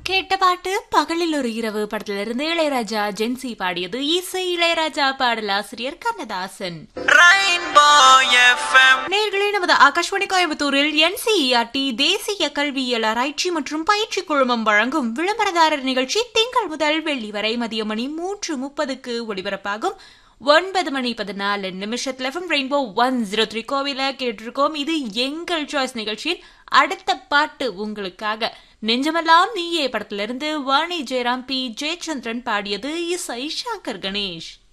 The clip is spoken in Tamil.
கேட்ட பாட்டு பகலில் ஒரு இரவு படத்திலிருந்து இளையராஜா ஜென்சி பாடியது இசை இளையராஜா பாடலாசிரியர் கண்ணதாசன் Rainbow FM. நேர்களே நமது ஆகாஷ்வாணி கோயம்புத்தூரில் என்சிஇஆர்டி தேசிய கல்வியியல் ஆராய்ச்சி மற்றும் பயிற்சி குழுமம் வழங்கும் விளம்பரதாரர் நிகழ்ச்சி திங்கள் முதல் வெள்ளி வரை மதிய மணி மூன்று முப்பதுக்கு ஒளிபரப்பாகும் ஒன்பது மணி பதினாலு நிமிஷத்துல FM rainbow one zero three கோவில கேட்டிருக்கோம் இது எங்கள் சாய்ஸ் நிகழ்ச்சியின் அடுத்த பாட்டு உங்களுக்காக நெஞ்சமெல்லாம் நீயே படத்திலிருந்து வாணி ஜெயராம் பி ஜெயச்சந்திரன் பாடியது இசை சங்கர் கணேஷ்